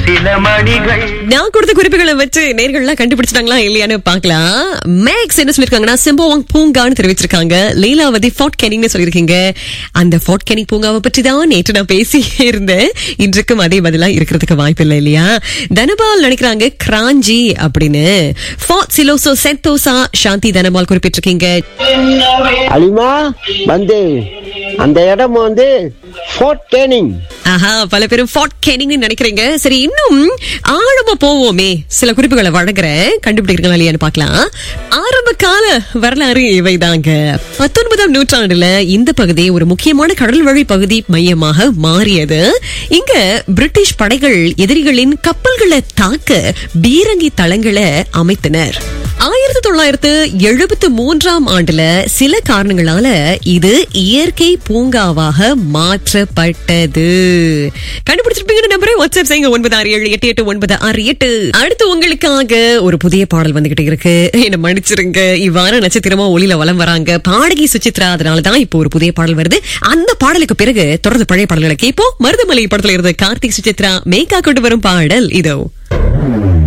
சில மணிகள் நான் கொடுத்த குறிப்புகளை வச்சு நேர்கள்லாம் கண்டுபிடிச்சிட்டாங்களா இல்லையான்னு பார்க்கலாம் மேக்ஸ் என்ன சொல்லிருக்காங்கன்னா சிம்போவாங் பூங்கான்னு தெரிவிச்சிருக்காங்க லீலாவதி ஃபார்ட் கேனிங்னு சொல்லியிருக்கீங்க அந்த ஃபார்ட் கேனிங் பூங்காவை பற்றி தான் நேற்று நான் பேசி இருந்தேன் இன்றைக்கும் அதே பதிலா இருக்கிறதுக்கு வாய்ப்பு இல்லை இல்லையா தனபால் நினைக்கிறாங்க கிராஞ்சி அப்படின்னு fort Siloso Sentosa Shanthi Dhanapal குறிப்பிட்டிருக்கீங்க அலிமா வந்து அந்த இடம் வந்து ஃபோர்ட் கேனிங் ஆஹா பல பேரும் ஃபார்ட் கேனிங்னு நினைக்கிறீங்க சரி இன்னும் ஆழமா போவோமே சில குறிப்புகளை வழங்குறேன் கண்டுபிடிக்கிறீங்களா இல்லையான்னு பார்க்கலாம் ஆரம்ப கால வரலாறு இவைதாங்க பத்தொன்பதாம் நூற்றாண்டுல இந்த பகுதி ஒரு முக்கியமான கடல் வழி பகுதி மையமாக மாறியது இங்க பிரிட்டிஷ் படைகள் எதிரிகளின் கப்பல்களை தாக்க பீரங்கி தளங்களை அமைத்தனர் ஆயிரத்தி தொள்ளாயிரத்து எழுபத்து மூன்றாம் ஆண்டுல சில காரணங்களால இது இயற்கை பூங்காவாக மாற்றப்பட்டது கண்டுபிடிச்சிருப்பீங்க நம்பரை வாட்ஸ்அப் செய்யுங்க ஒன்பது ஆறு ஏழு எட்டு எட்டு ஒன்பது ஆறு எட்டு அடுத்து உங்களுக்காக ஒரு புதிய பாடல் வந்துகிட்டு இருக்கு என்ன மன்னிச்சிருங்க இவ்வாறு நட்சத்திரமா ஒளியில வலம் வராங்க பாடகி சுசித்ரா அதனாலதான் இப்போ ஒரு புதிய பாடல் வருது அந்த பாடலுக்கு பிறகு தொடர்ந்து பழைய பாடல்களை கேட்போம் மருதமலை படத்துல இருந்து கார்த்திக் சுசித்ரா மேக்கா கொண்டு வரும் பாடல் இதோ